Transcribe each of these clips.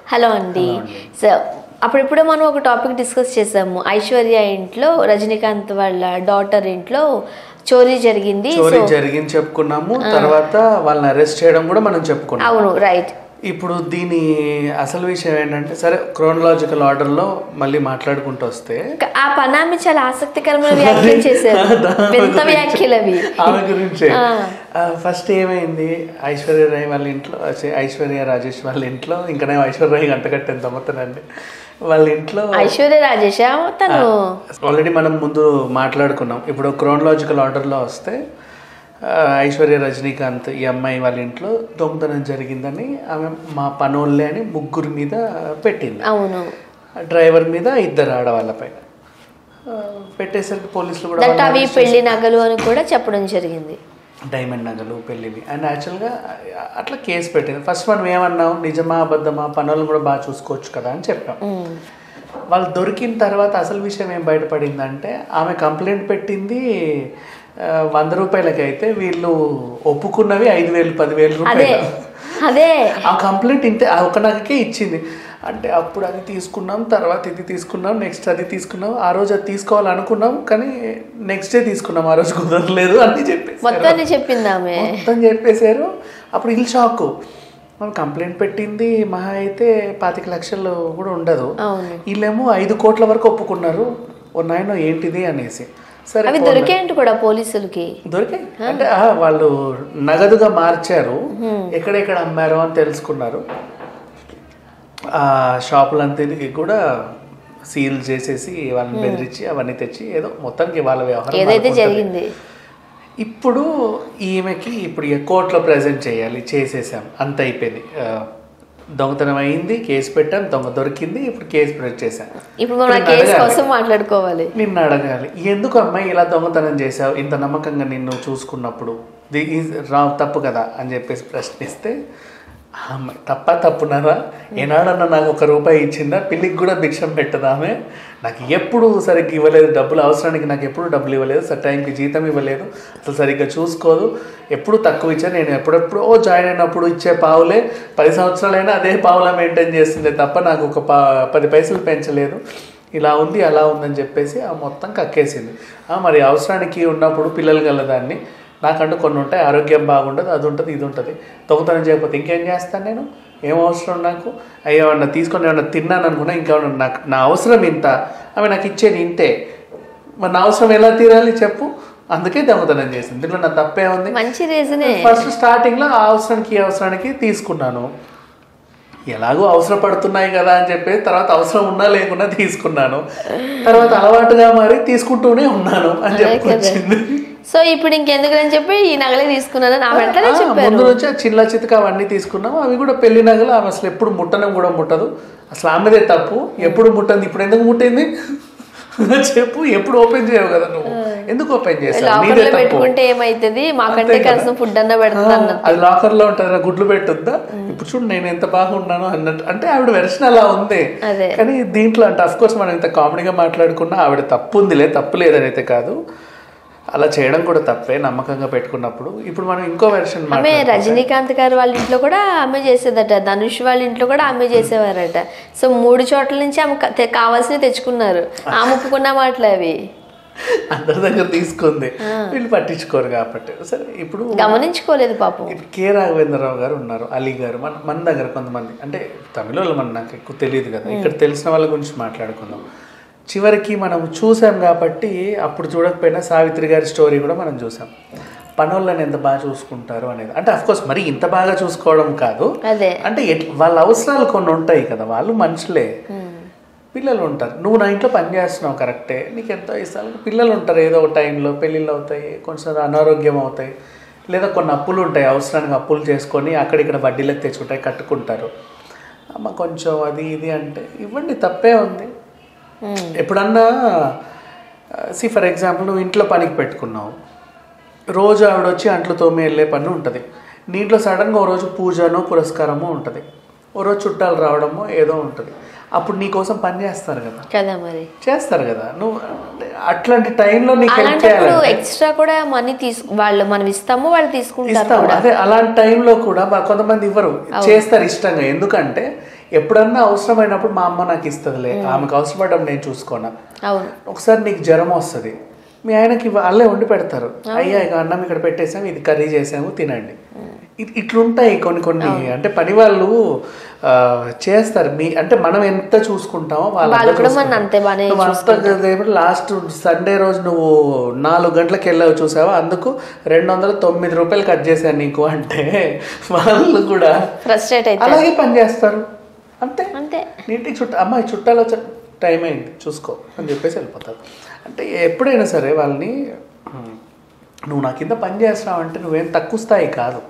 Hello అండి so అప్పుడిప్పుడు మనం ఒక టాపిక్ డిస్కస్ చేసాము ఐశ్వర్య ఇంట్లో రజనీకాంత్ వాళ్ళ డాటర్ ఇంట్లో చోరీ జరిగింది చోరీ సో జరిగింది చెప్పుకున్నాము తర్వాత వాళ్ళని అరెస్ట్ చేయడం కూడా మనం చెప్పుకున్నాం అవును రైట్ ఇప్పుడు దీని అసలు విషయం ఏంటంటే సరే క్రోనలాజికల్ ఆర్డర్లో మళ్ళీ మాట్లాడుకుంటూ వస్తే ఆ పనామి చాలా ఆసక్తికరమైన వ్యాఖ్యలు చేశారు పెద్ద వ్యాఖ్యలు అవి ఆమె గురించే ఆ. ఫస్ట్ ఏమైంది ఐశ్వర్య రాయ్ వాళ్ళ ఇంట్లో ఛీ, ఐశ్వర్య రాజేష్ వాళ్ళ ఇంట్లో ఇంకా నేను ఐశ్వర్య రాయ్ గంటకట్టాను తమ్ముతానండి వాళ్ళ ఇంట్లో ఐశ్వర్య రాజేష్ తను ఆల్రెడీ మనం ముందు మాట్లాడుకున్నాం ఇప్పుడు క్రోనలాజికల్ ఆర్డర్లో వస్తే ఆ, ఐశ్వర్య రజనీకాంత్ ఈ అమ్మాయి వాళ్ళ ఇంట్లో దొంగతనం జరిగిందని ఆమె మా పనోళ్ళే అని ముగ్గురు మీద పెట్టింది అవును డ్రైవర్ మీద ఇద్దరు ఆడవాళ్ళపై ఆ, పెట్టేసరికి పోలీసులు కూడా దట్ వాళ్ళని అవి పెళ్లి నగలు అని కూడా చెప్పడం జరిగింది డైమండ్ నగలు పెళ్ళివి అండ్ యాక్చువల్గా అట్లా కేసు పెట్టింది ఫస్ట్ మనం ఏమన్నాం నిజమా అబద్ధమా పనులను కూడా బాగా చూసుకోవచ్చు కదా అని చెప్పాం ఉమ్. వాళ్ళు దొరికిన తర్వాత అసలు విషయం ఏం బయటపడిందంటే ఆమె కంప్లైంట్ పెట్టింది ఆ, వంద రూపాయలకి అయితే వీళ్ళు ఒప్పుకున్నవి ఐదు వేలు పదివేలు అదే రూపాయలు అదే ఆ కంప్లైంట్ ఇంతే ఆ ఒక నగకే ఇచ్చింది అంటే అప్పుడు అది తీసుకున్నాం తర్వాత ఇది తీసుకున్నాం నెక్స్ట్ అది తీసుకున్నాం ఆ రోజు అది తీసుకోవాలనుకున్నాం కానీ నెక్స్ట్ డే తీసుకున్నాం ఆ రోజు కుదరలేదు అని చెప్పేసి మొత్తాన్ని చెప్పింది ఆమె మొత్తం చెప్పేశారు అప్పుడు వీళ్ళు షాక్ మనం కంప్లైంట్ పెట్టింది మహా అయితే పాతిక లక్షలు కూడా ఉండదు అవును వీళ్ళేమో ఐదు కోట్ల వరకు ఒప్పుకున్నారు ఓ నాయన ఏంటిది అనేసి సరే అవి దొరికేంటి కూడా పోలీసులకి దొరికాయి అంటే ఆ, వాళ్ళు నగదుగా మార్చారు ఎక్కడెక్కడ అమ్మారో అని తెలుసుకున్నారు ఆ షాపులంతటికి కూడా సీల్ చేసేసి వాళ్ళని బెదిరించి అవన్నీ తెచ్చి ఏదో మొత్తానికి వాళ్ళ వ్యవహారం ఏదైతే వాళ్ళకు ఉంటుంది. జరిగింది ఇప్పుడు ఈమెకి ఇప్పుడు ఇక కోర్టులో ప్రజెంట్ చేయాలి చేసేసాం అంత అయిపోయింది ఆ, దొంగతనం అయింది కేసు పెట్టాం దొంగ దొరికింది ఇప్పుడు కేసు ప్రొజెక్ట్ చేశాం ఇప్పుడు మనం ఆ నిన్ను కేసు అడగాలి. కోసం మాట్లాడుకోవాలి నిన్ను అడగాలి ఎందుకు అమ్మాయి ఇలా దొంగతనం చేసావు ఇంత నమ్మకంగా నిన్ను చూసుకున్నప్పుడు ది ఈజ్ రా తప్పు కదా అని చెప్పేసి ప్రశ్నిస్తే ఆ అమ్మాయి తప్ప తప్పునారా ఏనాడన్నా నాకు ఒక రూపాయి ఇచ్చిందా పిల్లికి కూడా భిక్షం పెట్టదామే నాకు ఎప్పుడు సరిగ్గా ఇవ్వలేదు డబ్బులు అవసరానికి నాకు ఎప్పుడు డబ్బులు ఇవ్వలేదు సరి టైంకి జీతం ఇవ్వలేదు అసలు సరిగ్గా చూసుకోదు ఎప్పుడు తక్కువ ఇచ్చా నేను ఎప్పుడెప్పుడో జాయిన్ అయినప్పుడు ఇచ్చే పావులే పది సంవత్సరాలైనా అదే పావులా మెయింటైన్ చేస్తుందే తప్ప నాకు ఒక పా పది పైసలు పెంచలేదు ఇలా ఉంది అలా ఉందని చెప్పేసి ఆ మొత్తం కక్కేసింది ఆ, మరి అవసరానికి ఉన్నప్పుడు పిల్లలు గలదాన్ని నాకంటూ కొన్ని ఉంటాయి ఆరోగ్యం బాగుండదు అది ఉంటుంది ఇది ఉంటుంది దొంగతనం చేయకపోతే ఇంకేం చేస్తాను నేను ఏం అవసరం నాకు అయ్యో ఏమన్నా తీసుకొని ఏమన్నా తిన్నాను అనుకున్నా ఇంకేమన్నా నాకు నా అవసరం ఇంత అవి నాకు ఇచ్చేది ఇంతే మరి నా అవసరం ఎలా తీరాలి చెప్పు అందుకే దొంగతనం చేసింది దీంట్లో నా తప్పే ఉంది మంచి రీజనే ఫస్ట్ స్టార్టింగ్లో ఆ అవసరానికి ఈ అవసరానికి తీసుకున్నాను ఎలాగో అవసరపడుతున్నాయి కదా అని చెప్పి తర్వాత అవసరం ఉన్నా లేకున్నా తీసుకున్నాను తర్వాత అలవాటుగా మారి తీసుకుంటూనే ఉన్నాను అని చెప్పుకొచ్చింది సో ఇప్పుడు ఇంకెందుకు అని చెప్పి ఈ నగలే తీసుకున్నాను నా వెంటనే ఆ, చెప్పారు ముందు నుంచి ఆ చిల్ల చితక అవన్నీ తీసుకున్నాం అవి కూడా పెళ్లి నగలు ఆమె అసలు ఎప్పుడు ముట్టడం కూడా ముట్టదు అసలు ఆమెదే తప్పు ఎప్పుడు ముట్టంది ఇప్పుడు ఎందుకు ముట్టింది చెప్పు ఎప్పుడు ఓపెన్ చేయవు కదా నువ్వు ఎందుకు ఓపెన్ చేసావు నీదే లాకర్లో తప్పు పెట్టుకుంటే ఏమైతుంది మాకంటే అంతే కదా. కలిసిన ఫుడ్ అన్న పెడుతుంది ఆ, అది లాకర్ లో ఉంటుందా గుడ్లు పెట్టుద్దా ఇప్పుడు చూడు నేను ఎంత బాగున్నాను అన్నట్టు అంటే ఆవిడ వెర్షన్ అలా ఉంది అదే. కానీ దీంట్లో అంటే అఫ్ కోర్స్ మనం ఇంత కామెడీగా మాట్లాడుకున్నా ఆవిడ తప్పు ఉందిలే తప్పు లేదని అయితే కాదు అలా చేయడం కూడా తప్పే నమ్మకంగా పెట్టుకున్నప్పుడు ఇప్పుడు మనం ఇంకో వెర్షన్ ఆమె రజనీకాంత్ గారు వాళ్ళ ఇంట్లో కూడా ఆమె చేసేదట ధనుష్ వాళ్ళ ఇంట్లో కూడా ఆమె చేసేవారట సో మూడు చోట్ల నుంచి ఆమె క- తె- కావాల్సినవి తెచ్చుకున్నారు ఆమె ఒప్పుకున్న మాటలు అవి అందరి దగ్గర తీసుకుంది వీళ్ళు పట్టించుకోరు కాబట్టి సరే ఇప్పుడు గమనించుకోలేదు పాపం ఇప్పుడు కె రాఘవేంద్రరావు గారు ఉన్నారు అలీ గారు మన మన దగ్గర కొంతమంది అంటే తమిళ వాళ్ళు మన నాకు ఎక్కువ తెలియదు కదా ఇక్కడ తెలిసిన వాళ్ళ గురించి మాట్లాడుకుందాం చివరికి మనం చూసాం కాబట్టి అప్పుడు చూడకపోయినా సావిత్రి గారి స్టోరీ కూడా మనం చూసాం పనోళ్ళని ఎంత బాగా చూసుకుంటారు అనేది అంటే అఫ్ కోర్స్ మరి ఇంత బాగా చూసుకోవడం కాదు అదే అంటే ఎట్- వాళ్ళ అవసరాలు కొన్ని ఉంటాయి కదా వాళ్ళు మనుషులే పిల్లలు ఉంటారు నువ్వు నా ఇంట్లో పని చేస్తున్నావు కరెక్టే నీకు ఎంతో ఇస్తాను పిల్లలు ఉంటారు ఏదో ఒక టైంలో పెళ్ళిళ్ళు అవుతాయి కొంచెం అనారోగ్యం అవుతాయి లేదా కొన్ని అప్పులు ఉంటాయి అవసరానికి అప్పులు చేసుకొని అక్కడిక్కడ వడ్డీలకు తెచ్చుకుంటాయి కట్టుకుంటారు అమ్మ కొంచెం అది ఇది అంటే ఇవ్వండి తప్పే ఉంది ఉమ్. ఎప్పుడన్నా సి ఫర్ ఎగ్జాంపుల్ నువ్వు ఇంట్లో పనికి పెట్టుకున్నావు రోజు ఆవిడ వచ్చి అంట్లు తోమి వెళ్ళే పని ఉంటుంది నీ ఇంట్లో సడన్గా ఓ రోజు పూజనో పురస్కారమో ఉంటుంది ఓ రోజు చుట్టాలు రావడమో ఏదో ఉంటుంది అప్పుడు నీ కోసం పని చేస్తారు కదా కదా మరి చేస్తారు కదా నువ్వు అంటే అట్లాంటి టైంలో నీకు హెల్ప్ అలాంటప్పుడు చేయాలి ఎక్స్ట్రా కూడా మనీ తీసు వాళ్ళు మనం ఇస్తాము వాళ్ళు తీసుకుంటారు ఇస్తాం కూడా అదే అలాంటి టైంలో కూడా మా కొంతమంది ఇవ్వరు చేస్తారు ఇష్టంగా ఎందుకంటే ఎప్పుడన్నా అవసరమైనప్పుడు మా అమ్మ నాకు ఇస్తుందిలే ఆమెకు అవసరపడడం నేను చూసుకోనా అవును ఒకసారి నీకు జ్వరం వస్తుంది మీ ఆయనకి వాళ్ళే వండి పెడతారు అయ్యా ఇక అన్నం ఇక్కడ పెట్టేసాము ఇది కర్రీ చేసాము తినండి ఇ- ఇట్లుంటాయి కొన్ని కొన్ని అంటే పని వాళ్ళు ఆ, చేస్తారు మీ అంటే మనం ఎంత చూసుకుంటామో వాళ్ళు వాళ్ళు కూడా మన అంతే బాగానే లాస్ట్ సండే రోజు నువ్వు నాలుగు గంటలకు వెళ్ళావు చూసావా అందుకు రెండు వందల తొమ్మిది రూపాయలు కట్ చేశాను నీకు అంటే వాళ్ళు కూడా ఫ్రస్ట్రేట్ అయితే అలాగే పని చేస్తారు అంతే అంతే నీటికి చుట్ట అమ్మాయి చుట్టాలు వచ్చే టైం అయింది చూసుకో అని చెప్పేసి వెళ్ళిపోతారు అంటే ఎప్పుడైనా సరే వాళ్ళని "ఉమ్, నువ్వు నా కింద పని చేస్తున్నావు అంటే నువ్వేం తక్కువ స్థాయి కాదు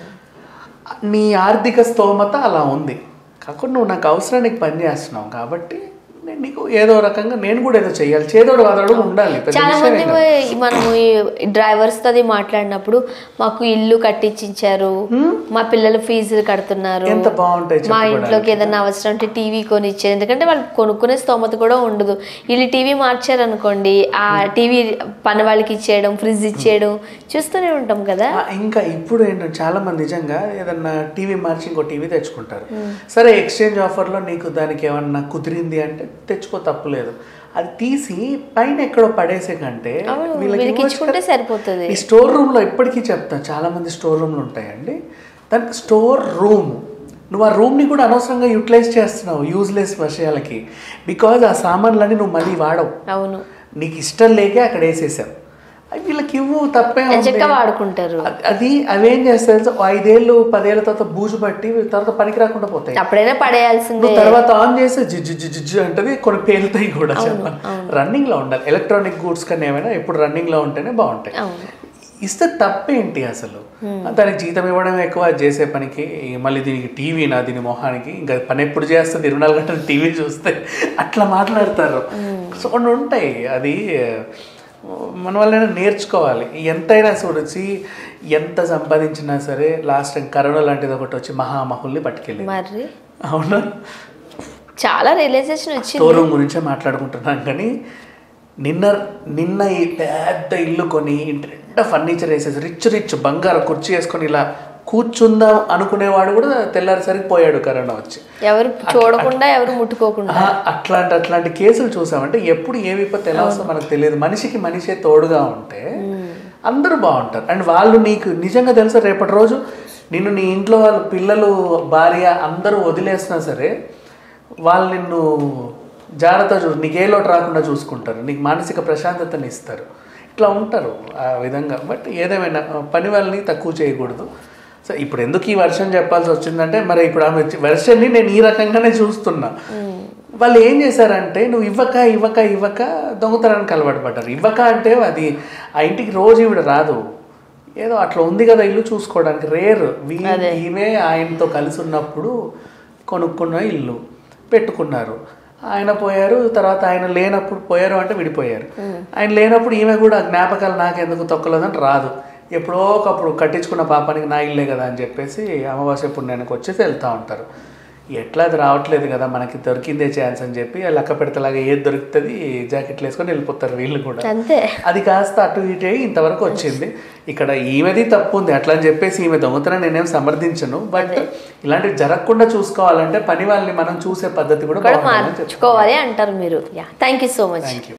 నీ ఆర్థిక స్తోమత అలా ఉంది కాకుండా నువ్వు నాకు అవసరానికి పని చేస్తున్నావు కాబట్టి నేను నీకు ఏదో రకంగా నేను కూడా ఏదో చెయ్యాలి చేదోడు వాదోడు ఉండాలి పెద్ద చాలా విషయం మంది ఏం కాదు. మనము ఈ డ్రైవర్స్ తోది మాట్లాడినప్పుడు మాకు ఇల్లు కట్టించారు మా పిల్లల ఫీజులు కడుతున్నారు ఎంత బాగుంటాయి మా చెప్పుకోవడానికి. ఇంట్లోకి ఏదైనా అవసరం ఉంటే టీవీ కొనిచ్చారు ఎందుకంటే వాళ్ళు కొనుక్కునే స్తోమత కూడా ఉండదు వీళ్ళు టీవీ మార్చారు అనుకోండి ఆ టీవీ పని వాళ్ళకి ఇచ్చేయడం ఫ్రిడ్జ్ ఇచ్చేయడం చూస్తూనే ఉంటాం కదా ఆ, ఇంకా ఇప్పుడు ఏంటంటే చాలా మంది నిజంగా ఏదన్నా టీవీ మార్చి ఇంకో టీవీ తెచ్చుకుంటారు సరే ఎక్స్చేంజ్ ఆఫర్లో నీకు దానికి ఏమన్నా కుదిరింది అంటే తెచ్చుకో తప్పులేదు అది తీసి పైన ఎక్కడో పడేసే కంటే అవును, వీళ్ళకి వీళ్ళకి ఇవ్వచ్చు ఇచ్చుకుంటే కదా. సరిపోతుంది. ఈ స్టోర్ రూమ్లో ఎప్పటికీ చెప్తా చాలా మంది స్టోర్ రూమ్లు ఉంటాయండి దానికి స్టోర్ రూమ్ నువ్వు ఆ రూమ్ని కూడా అనవసరంగా యూటిలైజ్ చేస్తున్నావు యూజ్లెస్ విషయాలకి బికాజ్ ఆ సామాన్లన్నీ నువ్వు మళ్ళీ వాడవు అవును నీకు ఇష్టం లేకే అక్కడ వేసేసావు అవి వీళ్ళకి ఇవ్వు తప్పే ఉంది. చక్కగా వాడుకుంటారు అది- అది అవేం చేస్తాయి తెలుసా? ఓ ఐదేళ్ళు పదేళ్ల తర్వాత బూజు పట్టి తర్వాత పనికి రాకుండా పోతాయి అప్పుడైనా పడేయాల్సిందే నువ్వు తర్వాత ఆన్ చేసి జిజ్జు జిజ్జు జిజ్జు అంటది కొన్ని పేలుతాయి కూడా చెప్పాలి రన్నింగ్ లో ఉండాలి ఎలక్ట్రానిక్ గూడ్స్ కన్నా ఏమైనా ఎప్పుడు రన్నింగ్ లో ఉంటేనే బాగుంటాయి అవును ఇస్తే తప్పేంటి అసలు దానికి జీతం ఇవ్వడం ఎక్కువ అది చేసే పనికి మళ్ళీ దీనికి టీవీ నా దీని మొహానికి ఇంకా పని ఎప్పుడు చేస్తుంది ఇరవై నాలుగు గంటలు టీవీ చూస్తే అట్లా మాట్లాడతారు సో కొన్ని ఉంటాయి అది మన వల్ల నేర్చుకోవాలి ఎంతైనా చూడొచ్చి ఎంత సంపాదించినా సరే లాస్ట్ టైం కరోనా లాంటిది ఒకటి వచ్చి మహామహుల్ని పట్టుకెళ్ళి మరి అవునా చాలా రియలైజేషన్ వచ్చింది స్టోర్ రూమ్ గురించే మాట్లాడుకుంటున్నాం కానీ నిన్న నిన్న ఈ పెద్ద ఇల్లు కొని ఇంటి నిండా ఫర్నిచర్ వేసేసి రిచ్ రిచ్ బంగారు కుర్చీ వేసుకొని ఇలా కూర్చుందాం అనుకునేవాడు కూడా తెల్లారిసరికి పోయాడు కరోనా వచ్చి ఎవరు చూడకుండా ఎవరు ముట్టుకోకుండా ఆ, అట్లాంటి అట్లాంటి కేసులు చూసామంటే ఎప్పుడు ఏ విపత్తు ఎలా వస్తుందో మనకు తెలియదు మనిషికి మనిషే తోడుగా ఉంటే అందరూ బాగుంటారు అండ్ వాళ్ళు నీకు నిజంగా తెలుసా రేపటి రోజు నిన్ను నీ ఇంట్లో వాళ్ళ పిల్లలు భార్య అందరూ వదిలేసినా సరే వాళ్ళు నిన్ను జాగ్రత్త చూ నీకు ఏ లోటు రాకుండా చూసుకుంటారు నీకు మానసిక ప్రశాంతతని ఇస్తారు ఇట్లా ఉంటారు ఆ విధంగా బట్ ఏదేమైనా పని వాళ్ళని తక్కువ చేయకూడదు సో ఇప్పుడు ఎందుకు ఈ వర్షం చెప్పాల్సి వచ్చిందంటే మరి ఇప్పుడు ఆమె వర్షన్ని నేను ఈ రకంగానే చూస్తున్నా వాళ్ళు ఏం చేశారంటే నువ్వు ఇవ్వక ఇవ్వక ఇవ్వక దొంగతనానికి అలవాటు పడ్డారు ఇవ్వక అంటే అది ఆ ఇంటికి రోజు ఇవిడ రాదు ఏదో అట్లా ఉంది కదా ఇల్లు చూసుకోవడానికి రేర్ ఈమె ఆయనతో కలిసి ఉన్నప్పుడు కొనుక్కున్న ఇల్లు పెట్టుకున్నారు ఆయన పోయారు తర్వాత ఆయన లేనప్పుడు పోయారు అంటే విడిపోయారు ఆయన లేనప్పుడు ఈమె కూడా జ్ఞాపకాలు నాకెందుకు తొక్కలేదని రాదు ఎప్పుడో ఒకప్పుడు కట్టించుకున్న పాపానికి నా ఇల్లే కదా అని చెప్పేసి అమావాస్య పుణ్యానికి వచ్చేసి వెళ్తూ ఉంటారు ఎట్లా అది రావట్లేదు కదా మనకి దొరికిందే ఛాన్స్ అని చెప్పి లెక్క పెడతలాగా ఏది దొరుకుతుంది జాకెట్లు వేసుకొని వెళ్ళిపోతారు వీళ్ళు కూడా అంతే అది కాస్త అటు ఇటు అయ్యి ఇంతవరకు వచ్చింది ఇక్కడ ఈమెది తప్పు ఉంది అట్లా అని చెప్పేసి ఈమె దొంగతనం నేనేం సమర్థించను బట్ ఇలాంటివి జరగకుండా చూసుకోవాలంటే పని వాళ్ళని మనం చూసే పద్ధతి కూడా కూడా బాగుండాలని చెప్తాను మార్చుకోవాలి అంటారు మీరు yeah thank you so much thank you